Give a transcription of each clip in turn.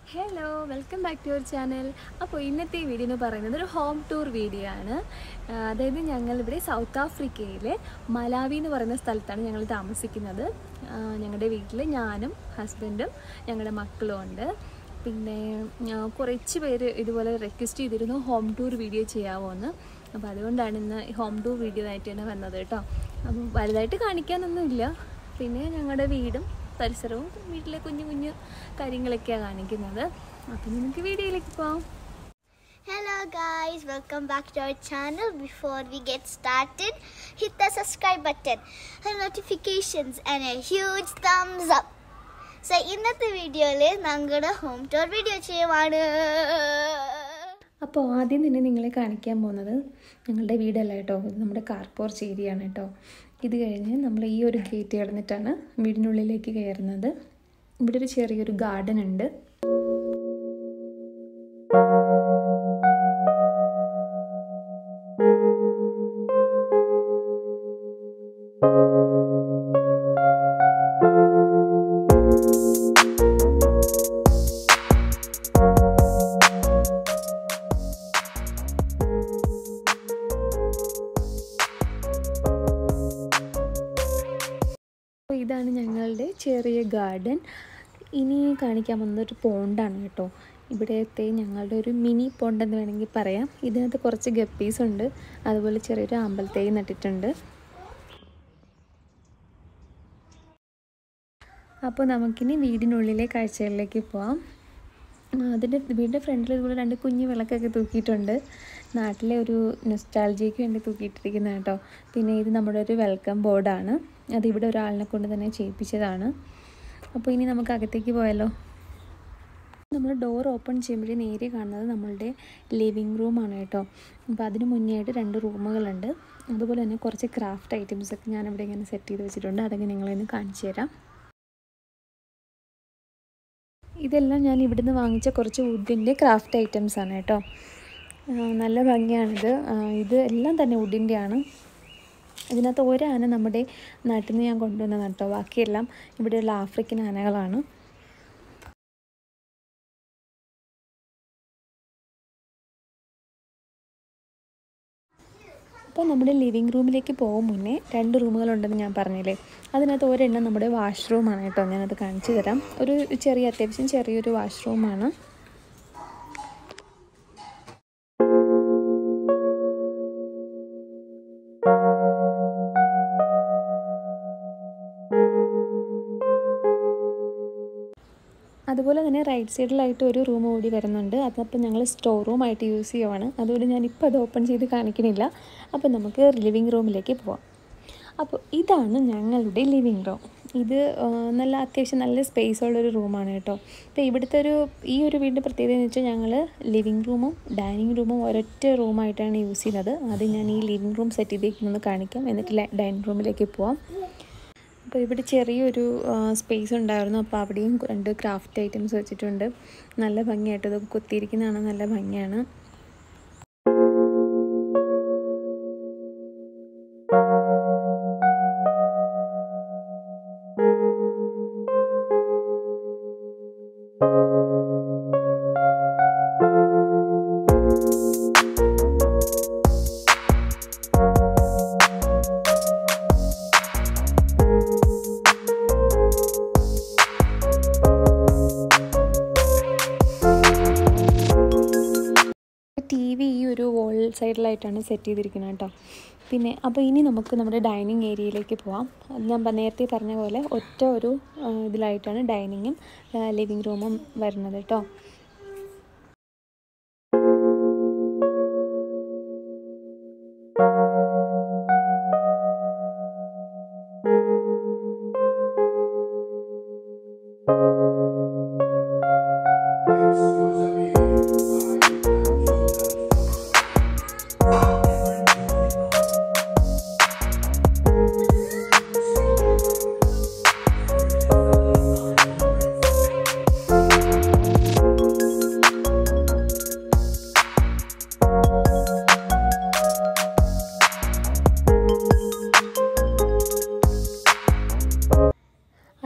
Hello welcome back to your channel അപ്പോൾ ഇന്നത്തെ ഈ വീഡിയോ എന്ന് പറയുന്നത് ഒരു ഹോം ടൂർ വീഡിയോ ആണ് ആ, അതായത് ഞങ്ങളിവിടെ സൗത്ത് ആഫ്രിക്കയിലെ മലാവി എന്ന് പറയുന്ന സ്ഥലത്താണ് ഞങ്ങൾ താമസിക്കുന്നത് ആ, ഞങ്ങളുടെ വീട്ടിൽ ഞാനും ഹസ്ബൻഡും ഞങ്ങളുടെ മക്കളും ഉണ്ട് പിന്നെ ആ, കുറച്ച് പേര് ഇതുപോലെ റിക്വസ്റ്റ് ചെയ്തിരുന്നു ഹോം ടൂർ വീഡിയോ ചെയ്യാമോ എന്ന് അപ്പോൾ അതുകൊണ്ടാണ് ഇന്ന് ഹോം ടൂർ വീഡിയോ ആയിട്ട് തന്നെ വന്നത് കേട്ടോ അപ്പം വലുതായിട്ട് കാണിക്കാനൊന്നുമില്ല പിന്നെ ഞങ്ങളുടെ വീടും പരിസരവും വീട്ടിലെ കുഞ്ഞു കുഞ്ഞു കാര്യങ്ങളൊക്കെയാണ് കാണിക്കുന്നത് അപ്പം നമുക്ക് വീഡിയോയിലേക്ക് പോവാം Hello guys, welcome back to our channel. Before we get started, hit the subscribe button and notifications and a huge thumbs up. So ഇന്നത്തെ വീഡിയോയിൽ ഞങ്ങളുടെ ഹോം ടൂർ വീഡിയോ ചെയ്യുവാണ് അപ്പോൾ ആദ്യം തന്നെ നിങ്ങളെ കാണിക്കാൻ പോകുന്നത് ഞങ്ങളുടെ വീടല്ല കേട്ടോ ഇത് നമ്മുടെ കാർ പോർച്ച് ഏരിയ ആണ് കേട്ടോ ഇത് കഴിഞ്ഞ് നമ്മൾ ഈ ഒരു ഗേറ്റ് കടന്നിട്ടാണ് വീടിനുള്ളിലേക്ക് കയറുന്നത് ഇവിടെ ഒരു ചെറിയൊരു ഗാർഡൻ ഉണ്ട് അപ്പോൾ ഇതാണ് ഞങ്ങളുടെ ചെറിയ ഗാർഡൻ ഇനി കാണിക്കാൻ പോകുന്നത് ഒരു പോണ്ടാണ് കേട്ടോ ഇവിടുത്തെ ഞങ്ങളുടെ ഒരു മിനി പോണ്ട് എന്ന് വേണമെങ്കിൽ പറയാം ഇതിനകത്ത് കുറച്ച് ഗപ്പീസ് ഉണ്ട് അതുപോലെ ചെറിയൊരു അമ്പലത്തേ നട്ടിട്ടുണ്ട് അപ്പോൾ നമുക്കിനി വീടിനുള്ളിലെ കാഴ്ചകളിലേക്ക് പോവാം ആ, അതിൻ്റെ വീടിൻ്റെ ഫ്രണ്ടിൽ ഇതുപോലെ രണ്ട് കുഞ്ഞു വിളക്കൊക്കെ തൂക്കിയിട്ടുണ്ട് നാട്ടിലെ ഒരു നൊസ്റ്റാൾജിയയ്ക്ക് വേണ്ടി തൂക്കിയിട്ടിരിക്കുന്ന കേട്ടോ പിന്നെ ഇത് നമ്മുടെ ഒരു വെൽക്കം ബോർഡാണ് അത് ഇവിടെ ഒരാളിനെ കൊണ്ട് തന്നെ ചെയ്യിപ്പിച്ചതാണ് അപ്പോൾ ഇനി നമുക്ക് അകത്തേക്ക് പോയാലോ നമ്മൾ ഡോർ ഓപ്പൺ ചെയ്യുമ്പോഴേ നേരെ കാണുന്നത് നമ്മളുടെ ലിവിങ് റൂമാണ് കേട്ടോ അപ്പോൾ അതിന് മുന്നേ ആയിട്ട് രണ്ട് റൂമുകളുണ്ട് അതുപോലെ തന്നെ കുറച്ച് ക്രാഫ്റ്റ് ഐറ്റംസ് ഒക്കെ ഞാനിവിടെ ഇങ്ങനെ സെറ്റ് ചെയ്ത് വെച്ചിട്ടുണ്ട് അതൊക്കെ നിങ്ങളെന്ന് കാണിച്ചു തരാം ഇതെല്ലാം ഞാൻ ഇവിടുന്ന് വാങ്ങിച്ച കുറച്ച് വുഡിൻ്റെ ക്രാഫ്റ്റ് ഐറ്റംസ് ആണ് കേട്ടോ ആ, നല്ല ഭംഗിയാണിത് ആ, ഇത് എല്ലാം തന്നെ വുഡിൻ്റെയാണ് ഇതിനകത്ത് ഒരാന നമ്മുടെ നാട്ടിൽ നിന്ന് ഞാൻ കൊണ്ടുവന്നതാണ് കേട്ടോ ബാക്കിയെല്ലാം ഇവിടെയുള്ള ആഫ്രിക്കൻ ആനകളാണ് അപ്പോൾ നമ്മുടെ ലിവിങ് റൂമിലേക്ക് പോകും മുന്നേ രണ്ട് റൂമുകളുണ്ടെന്ന് ഞാൻ പറഞ്ഞില്ലേ അതിനകത്ത് ഒരെണ്ണം നമ്മുടെ വാഷ്റൂമാണ് കേട്ടോ ഞാനത് കാണിച്ചു തരാം ഒരു ചെറിയ അത്യാവശ്യം ചെറിയൊരു വാഷ്റൂമാണ് അതുപോലെ തന്നെ റൈറ്റ് സൈഡിലായിട്ട് ഒരു റൂം കൂടി വരുന്നുണ്ട് അതപ്പോൾ ഞങ്ങൾ സ്റ്റോർ റൂമായിട്ട് യൂസ് ചെയ്യുവാണ് അതുകൊണ്ട് ഞാനിപ്പോൾ അത് ഓപ്പൺ ചെയ്ത് കാണിക്കണില്ല അപ്പോൾ നമുക്ക് ലിവിങ് റൂമിലേക്ക് പോവാം അപ്പോൾ ഇതാണ് ഞങ്ങളുടെ ലിവിങ് റൂം ഇത് ആ, നല്ല അത്യാവശ്യം നല്ല സ്പേസ് ഉള്ളൊരു റൂമാണ് കേട്ടോ അപ്പോൾ ഇവിടുത്തെ ഒരു ഈ ഒരു വീടിൻ്റെ പ്രത്യേകത എന്ന് വെച്ചാൽ ഞങ്ങൾ ലിവിങ് റൂമും ഡൈനിങ് റൂമും ഒരൊറ്റ റൂമായിട്ടാണ് യൂസ് ചെയ്യുന്നത് അത് ഞാൻ ഈ ലിവിങ് റൂം സെറ്റ് ചെയ്തേക്കുന്നത് കാണിക്കാം എന്നിട്ട് ഡൈനിങ് റൂമിലേക്ക് പോവാം അപ്പോൾ ഇവിടെ ചെറിയൊരു സ്പേസ് ഉണ്ടായിരുന്നു അപ്പോൾ അവിടെയും രണ്ട് ക്രാഫ്റ്റ് ഐറ്റംസ് വെച്ചിട്ടുണ്ട് നല്ല ഭംഗിയായിട്ട് ഇത് കുത്തിയിരിക്കുന്നതാണ് നല്ല ഭംഗിയാണ് ടി വി ഈ ഒരു വോൾ സൈഡിലായിട്ടാണ് സെറ്റ് ചെയ്തിരിക്കുന്നത് കേട്ടോ പിന്നെ അപ്പോൾ ഇനി നമുക്ക് നമ്മുടെ ഡൈനിങ് ഏരിയയിലേക്ക് പോവാം അത് ഞാൻ പ- നേരത്തെ പറഞ്ഞ പോലെ ഒറ്റ ഒരു ആ, ഇതിലായിട്ടാണ് ഡൈനിങ്ങും ലിവിങ് റൂമും വരുന്നത് കേട്ടോ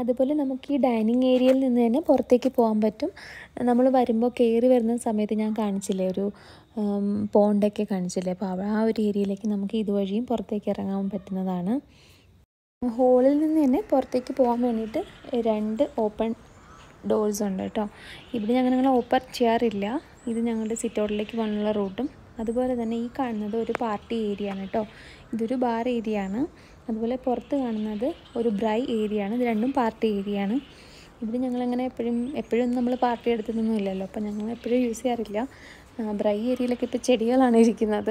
അതുപോലെ നമുക്ക് ഈ ഡൈനിങ് ഏരിയയിൽ നിന്ന് തന്നെ പുറത്തേക്ക് പോകാൻ പറ്റും നമ്മൾ വരുമ്പോൾ കയറി വരുന്ന സമയത്ത് ഞാൻ കാണിച്ചില്ലേ ഒരു പോണ്ടൊക്കെ കാണിച്ചില്ലേ അപ്പോൾ അവ- ആ ഒരു ഏരിയയിലേക്ക് നമുക്ക് ഇതുവഴിയും പുറത്തേക്ക് ഇറങ്ങാൻ പറ്റുന്നതാണ് ഹോളിൽ നിന്ന് തന്നെ പുറത്തേക്ക് പോകാൻ വേണ്ടിയിട്ട് രണ്ട് ഓപ്പൺ ഡോർസ് ഉണ്ട് കേട്ടോ ഇവിടെ ഞങ്ങൾ ഞങ്ങൾ ഓപ്പൺ ചെയ്യാറില്ല ഇത് ഞങ്ങളുടെ സിറ്റ് ഔട്ടിലേക്ക് പോകാനുള്ള റൂട്ടും അതുപോലെ തന്നെ ഈ കാണുന്നത് ഒരു പാർട്ടി ഏരിയ ആണ് കേട്ടോ ഇതൊരു ബാർ ഏരിയ ആണ് അതുപോലെ പുറത്ത് കാണുന്നത് ഒരു ബ്രൈ ഏരിയ ആണ് ഇത് രണ്ടും പാർട്ടി ഏരിയ ആണ് ഇവിടെ ഞങ്ങളങ്ങനെ എപ്പോഴും എപ്പോഴും നമ്മൾ പാർട്ടി എടുത്തതൊന്നും ഇല്ലല്ലോ അപ്പോൾ ഞങ്ങൾ എപ്പോഴും യൂസ് ചെയ്യാറില്ല ആ, ബ്രൈ ഏരിയയിലൊക്കെ ഇപ്പോൾ ചെടികളാണ് ഇരിക്കുന്നത്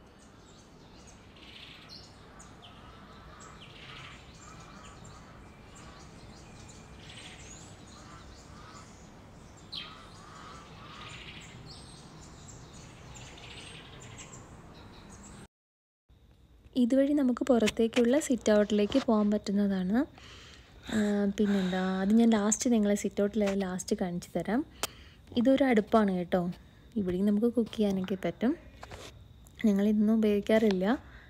ഇതുവഴി നമുക്ക് പുറത്തേക്കുള്ള സിറ്റ് ഔട്ടിലേക്ക് പോകാൻ പറ്റുന്നതാണ് ആ, പിന്നെന്താ അത് ഞാൻ ലാസ്റ്റ് നിങ്ങളെ സിറ്റ് ഔട്ടിൽ ലാസ്റ്റ് കാണിച്ചു തരാം ഇതൊരു അടുപ്പാണ് കേട്ടോ ഇവിടെയും നമുക്ക് കുക്ക് ചെയ്യാനൊക്കെ പറ്റും ഞങ്ങൾ ഇതൊന്നും ഉപയോഗിക്കാറില്ല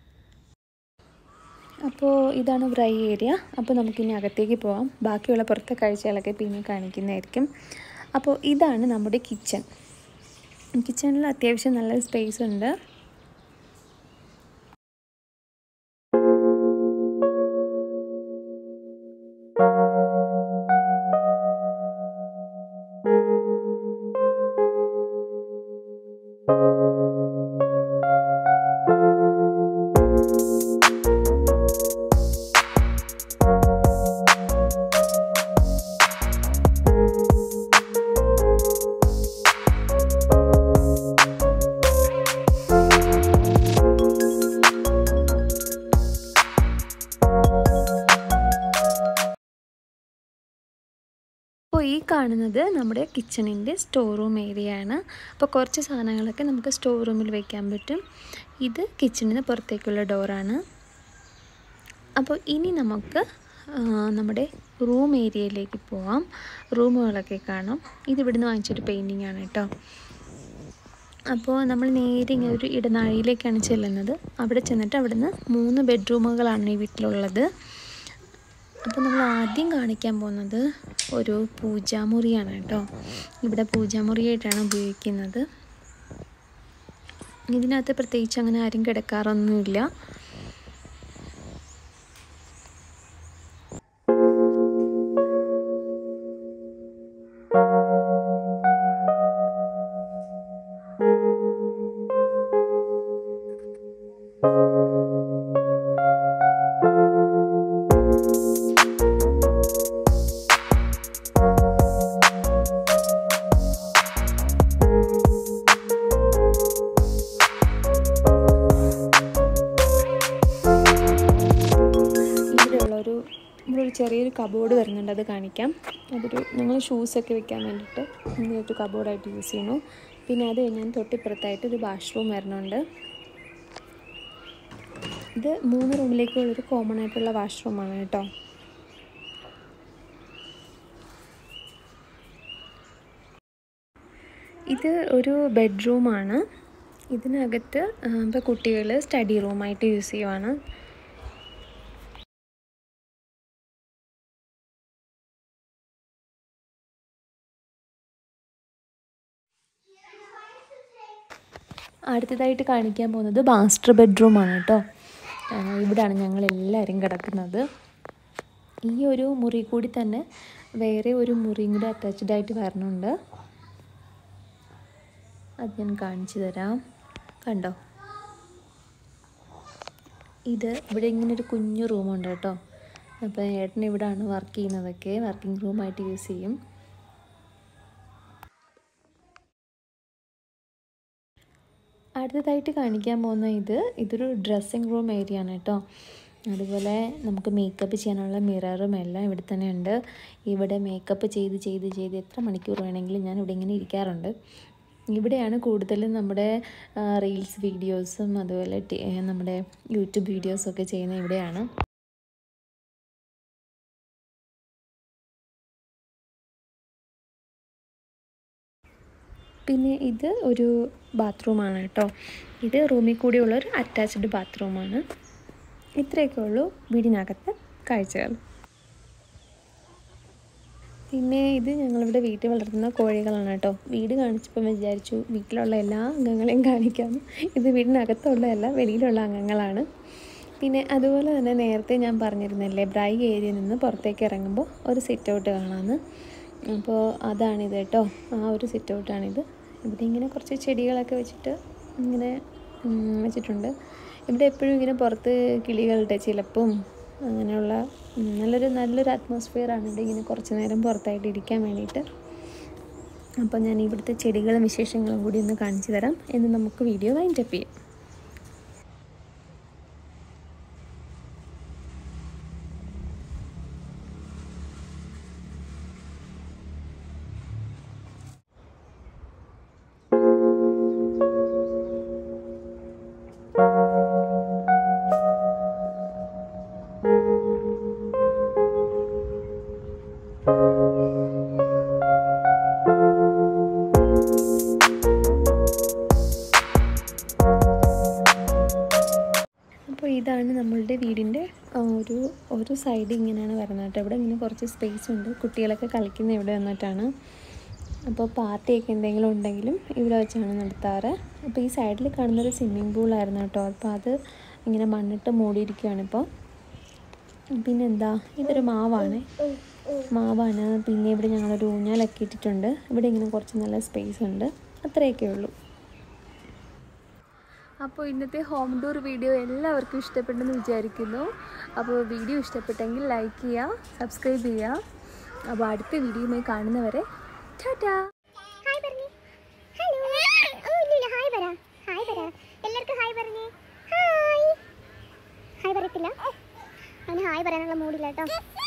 അപ്പോൾ ഇതാണ് ഫ്രൈ ഏരിയ അപ്പോൾ നമുക്കിനി അകത്തേക്ക് പോകാം ബാക്കിയുള്ള പുറത്തെ കാഴ്ചകളൊക്കെ പിന്നെ കാണിക്കുന്നതായിരിക്കും അപ്പോൾ ഇതാണ് നമ്മുടെ കിച്ചൺ കിച്ചണിൽ അത്യാവശ്യം നല്ല സ്പേസ് ഉണ്ട് അപ്പോൾ ഈ കാണുന്നത് നമ്മുടെ കിച്ചണിൻ്റെ സ്റ്റോർ റൂം ഏരിയ ആണ് അപ്പോൾ കുറച്ച് സാധനങ്ങളൊക്കെ നമുക്ക് സ്റ്റോർ റൂമിൽ വെക്കാൻ പറ്റും ഇത് കിച്ചണിന് പുറത്തേക്കുള്ള ഡോറാണ് അപ്പോൾ ഇനി നമുക്ക് ആ, നമ്മുടെ റൂം ഏരിയയിലേക്ക് പോവാം റൂമുകളൊക്കെ കാണാം ഇത് ഇവിടുന്ന് വാങ്ങിച്ചൊരു പെയിൻറ്റിംഗ് ആണ് കേട്ടോ അപ്പോൾ നമ്മൾ നേരെ ഇങ്ങനെ ഒരു ഇടനാഴിയിലേക്കാണ് ചെല്ലുന്നത് അവിടെ ചെന്നിട്ട് അവിടുന്ന് മൂന്ന് ബെഡ്റൂമുകളാണ് ഈ വീട്ടിലുള്ളത് അപ്പോൾ നമ്മൾ ആദ്യം കാണിക്കാൻ പോകുന്നത് ഒരു പൂജാമുറിയാണ് കേട്ടോ ഇവിടെ പൂജാമുറിയായിട്ടാണ് ഉപയോഗിക്കുന്നത് ഇതിനകത്ത് പ്രത്യേകിച്ച് അങ്ങനെ ആരും കിടക്കാറൊന്നുമില്ല ഇവിടെയുള്ള ഒരു ഇവിടെ ഒരു ചെറിയൊരു കബോർഡ് വരുന്നുണ്ട് അത് കാണിക്കാം അതൊരു ഞങ്ങൾ ഷൂസൊക്കെ വെക്കാൻ വേണ്ടിയിട്ട് ഇങ്ങനെ ഒരു കബോർഡായിട്ട് യൂസ് ചെയ്യുന്നു പിന്നെ അത് കഴിഞ്ഞാൽ തൊട്ടിപ്പുറത്തായിട്ട് ഒരു വാഷ്റൂം വരുന്നുണ്ട് ഇത് മൂന്ന് റൂമിലേക്കുള്ളൊരു കോമൺ ആയിട്ടുള്ള വാഷ്റൂമാണ് കേട്ടോ ഇത് ഒരു ബെഡ്റൂമാണ് ഇതിനകത്ത് ഇപ്പോൾ കുട്ടികൾ സ്റ്റഡി റൂമായിട്ട് യൂസ് ചെയ്യുവാണ് അടുത്തതായിട്ട് കാണിക്കാൻ പോകുന്നത് മാസ്റ്റർ ബെഡ്റൂമാണ് കേട്ടോ ആ, ഇവിടാണ് ഞങ്ങൾ എല്ലാവരും കിടക്കുന്നത് ഈ ഒരു മുറി കൂടി തന്നെ വേറെ ഒരു മുറിയും കൂടി അറ്റാച്ച്ഡ് ആയിട്ട് വരണുണ്ട് അത് ഞാൻ കാണിച്ചു തരാം കണ്ടോ ഇത് ഇവിടെ ഇങ്ങനെ ഒരു കുഞ്ഞു റൂമുണ്ട് കേട്ടോ അപ്പോൾ ഏട്ടൻ ഇവിടാണ് വർക്ക് ചെയ്യുന്നതൊക്കെ വർക്കിംഗ് റൂമായിട്ട് യൂസ് ചെയ്യും അടുത്തതായിട്ട് കാണിക്കാൻ പോകുന്ന ഇത് ഇതൊരു ഡ്രസ്സിങ് റൂം ഏരിയ ആണ് കേട്ടോ അതുപോലെ നമുക്ക് മേക്കപ്പ് ചെയ്യാനുള്ള മിററും എല്ലാം ഇവിടെ തന്നെ ഉണ്ട് ഇവിടെ മേക്കപ്പ് ചെയ്ത് ചെയ്ത് ചെയ്ത് എത്ര മണിക്കൂർ വേണമെങ്കിലും ഞാൻ ഇവിടെ ഇങ്ങനെ ഇരിക്കാറുണ്ട് ഇവിടെയാണ് കൂടുതലും നമ്മുടെ റീൽസ് വീഡിയോസും അതുപോലെ ടി- നമ്മുടെ യൂട്യൂബ് വീഡിയോസൊക്കെ ചെയ്യുന്നത് ഇവിടെയാണ് പിന്നെ ഇത് ഒരു ബാത്റൂമാണ് കേട്ടോ ഇത് റൂമിൽ കൂടിയുള്ള ഒരു അറ്റാച്ച്ഡ് ബാത്റൂമാണ് ഇത്രയൊക്കെ ഉള്ളൂ വീടിനകത്ത് കാഴ്ചകൾ പിന്നെ ഇത് ഞങ്ങളിവിടെ വീട്ടിൽ വളർത്തുന്ന കോഴികളാണ് കേട്ടോ വീട് കാണിച്ചപ്പോൾ വിചാരിച്ചു വീട്ടിലുള്ള എല്ലാ അംഗങ്ങളെയും കാണിക്കാം ഇത് വീടിനകത്തുള്ളതല്ല വെളിയിലുള്ള അംഗങ്ങളാണ് പിന്നെ അതുപോലെ തന്നെ നേരത്തെ ഞാൻ പറഞ്ഞിരുന്നില്ലേ ബ്രൈ ഏരിയയിൽ നിന്ന് പുറത്തേക്ക് ഇറങ്ങുമ്പോൾ ഒരു സിറ്റ് ഔട്ട് കാണാമെന്ന് അപ്പോൾ അതാണിത് കേട്ടോ ആ ഒരു സിറ്റ് ഔട്ടാണിത് ഇവിടെ ഇങ്ങനെ കുറച്ച് ചെടികളൊക്കെ വെച്ചിട്ട് ഇങ്ങനെ ഉം, വെച്ചിട്ടുണ്ട് ഇവിടെ എപ്പോഴും ഇങ്ങനെ പുറത്ത് കിളികളുടെ ചിലപ്പും അങ്ങനെയുള്ള ഉം, നല്ലൊരു നല്ലൊരു അറ്റ്മോസ്ഫിയറാണ് ഇവിടെ ഇങ്ങനെ കുറച്ച് നേരം പുറത്തായിട്ട് ഇരിക്കാൻ വേണ്ടിയിട്ട് അപ്പോൾ ഞാൻ ഇവിടുത്തെ ചെടികളും വിശേഷങ്ങളും കൂടി ഒന്ന് കാണിച്ചു തരാം എന്ന് നമുക്ക് വീഡിയോ വൈൻഡപ്പ് ചെയ്യാം അപ്പോൾ ഇതാണ് നമ്മളുടെ വീടിൻ്റെ ആ, ഒരു ഒരു സൈഡ് ഇങ്ങനെയാണ് വരുന്നത് കേട്ടോ ഇവിടെ ഇങ്ങനെ കുറച്ച് സ്പേസ് ഉണ്ട് കുട്ടികളൊക്കെ കളിക്കുന്ന ഇവിടെ വന്നിട്ടാണ് അപ്പോൾ പാർട്ടിയൊക്കെ എന്തെങ്കിലും ഉണ്ടെങ്കിലും ഇവിടെ വെച്ചാണ് നടത്താറ് അപ്പോൾ ഈ സൈഡിൽ കാണുന്നൊരു സ്വിമ്മിംഗ് പൂളായിരുന്നു കേട്ടോ അപ്പോൾ അത് ഇങ്ങനെ മണ്ണിട്ട് മൂടിയിരിക്കുകയാണ് ഇപ്പോൾ പിന്നെന്താ ഇതൊരു മാവാണ് മാവാണ് പിന്നെ ഇവിടെ ഞങ്ങളൊരു ഊഞ്ഞാലൊക്കെ ഇട്ടിട്ടുണ്ട് ഇവിടെ ഇങ്ങനെ കുറച്ച് നല്ല സ്പേസ് ഉണ്ട് അത്രയൊക്കെ ഉള്ളൂ അപ്പോൾ ഇന്നത്തെ ഹോം ടൂർ വീഡിയോ എല്ലാവർക്കും ഇഷ്ടപ്പെട്ടെന്ന് വിചാരിക്കുന്നു അപ്പോൾ വീഡിയോ ഇഷ്ടപ്പെട്ടെങ്കിൽ ലൈക്ക് ചെയ്യുക സബ്സ്ക്രൈബ് ചെയ്യുക അപ്പോൾ അടുത്ത വീഡിയോയുമായി കാണുന്നവരെ ടാറ്റാ ഹായ് പറഞ്ഞേ ഹലോ ഓ ഇല്ല ഹായ് പറ ഹായ് പറ എല്ലാവർക്കും ഹായ് പറഞ്ഞേ ഹായ് ഹായ് പറയത്തില്ല അവന് ഹായ് പറയാനുള്ള മൂടില്ല കേട്ടോ